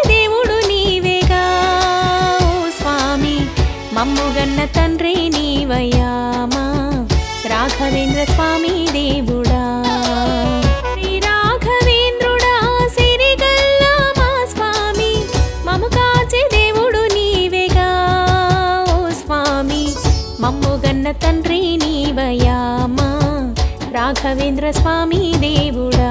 దేవుడు నీవేగా ఓ స్వామి మమ్ముగన్న తండ్రి నీవయ్యామా రాఘవేంద్ర స్వామి దేవుడా శ్రీ రాఘవేంద్రుడా సిరిగల్లా మా స్వామి మము కాచే దేవుడు నీవేగా ఓ స్వామి మమ్ముగన్న తండ్రి నీవయ్యామా రాఘవేంద్ర స్వామి దేవుడా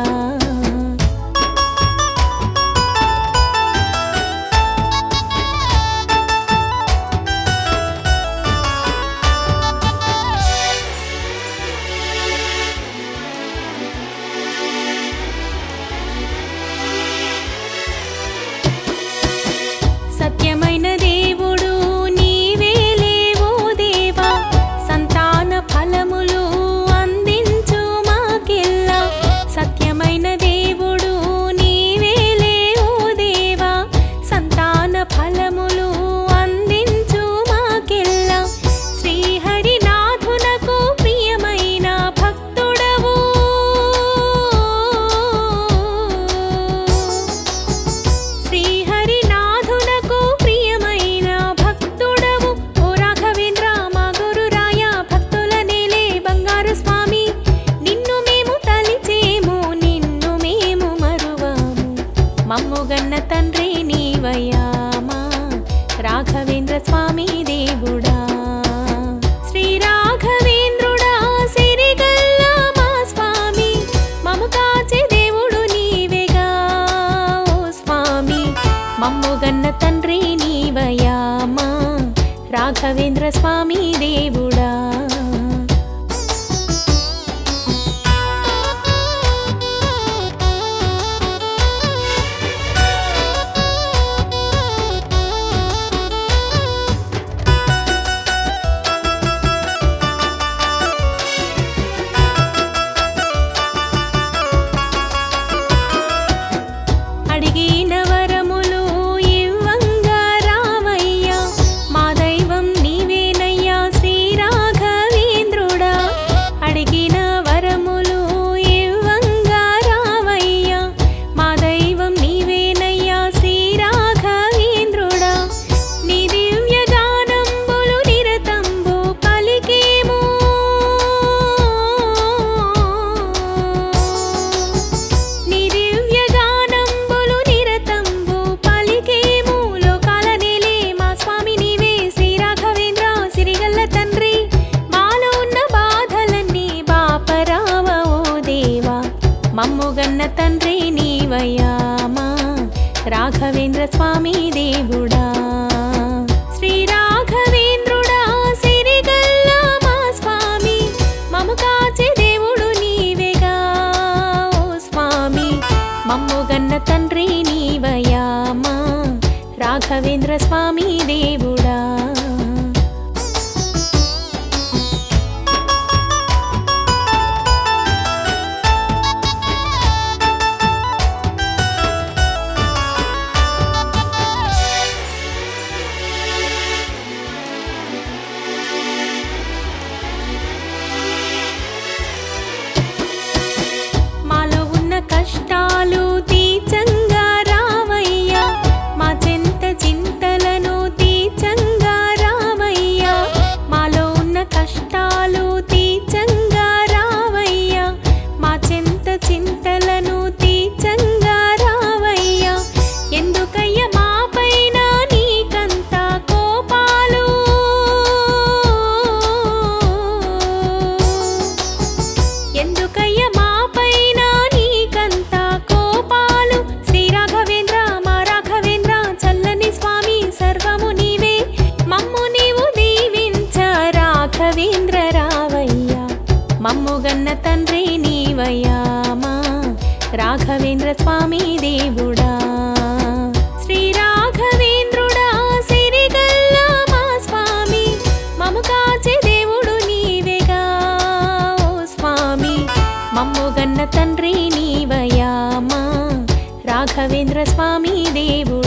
సత్యమైన దేవుడు నీవేలేవో దేవా సంతాన ఫలములు అందించు మాకెల్లా సత్యమైన దేవుడు నీవేలేవో దేవా సంతాన ఫలములు అందించు మాకెల్లా శ్రీహరినాథునకు ప్రియమైన భక్తుడవు శ్రీహరినాథునకు ప్రియమైన భక్తుడవు ఓ రాఘవేంద్ర మా గురురాయ భక్తుల నేలే బంగారు స్వామి నిన్ను మేము తలిచేము నిన్ను మేము మరువాము మమ్ముగన్న తండ్రి నీవయ్యామా రాఘవేంద్ర స్వామి దేవుడా శ్రీ రాఘవేంద్రుడా సిరిగల్లా మా స్వామి మము కాచే దేవుడు నీవేగా ఓ స్వామి మమ్ముగన్న తండ్రి నీవయ్యామా రాఘవేంద్ర స్వామి దేవుడా అడిగిన వరములు ఇవ్వంగా రామయ్యా మా దైవం నీవేనయ్యా శ్రీ రాఘవేంద్రుడా అడిగిన వరములు ఇవ్వంగా రామయ్యా మా దైవం నీవేనయ్యా శ్రీ రాఘవేంద్రుడా నీ దివ్య గానంబులు నిరతంబు పలికేము నీ దివ్య గానంబులు నిరతంబు పలికేము లోకాల నేలే మా స్వామి నీవే శ్రీ రాఘవేంద్ర సిరిగల్ల తండ్రి మాలో ఉన్న బాధలన్నీ బాపరావ ఓ దేవా మమ్ముగన్న తండ్రి నీవయ్యామా రాఘవేంద్ర స్వామి దేవుడా శ్రీ రాఘవేంద్రుడా సిరిగల్లా మా స్వామి మము కాచే దేవుడు నీవేగా ఓ స్వామి మమ్ముగన్న తండ్రి నీవయ్యామా రాఘవేంద్ర స్వామి దేవుడా మాలో ఉన్న కష్టాలు తీర్చంగా రావయ్యా మా చెంత చింతలను తీర్చంగా రావయ్యా మాలో ఉన్న కష్టాలు తీర్చంగా రావయ్యా మా చెంత చింతలను తీర్చంగా రావయ్యా ఎందుకయ్య మా పైన నీకంత కోపాలు ఎందుకయ్య మా పైన నీకంత కోపాలు శ్రీ రాఘవేంద్ర మా రాఘవేంద్ర చల్లని స్వామి సర్వము నీవే మమ్ము నీవు దీవించ రాఘవేంద్ర రావయ్యా మమ్ముగన్న తండ్రి నీవయ్యామా రాఘవేంద్ర స్వామి దేవుడా శ్రీ రాఘవేంద్రుడా సిరిగల్లా మా స్వామి మము కాచే దేవుడు నీవేగా ఓ స్వామి మమ్ముగన్న తండ్రి నీవయ్యామా రాఘవేంద్ర స్వామి దేవుడా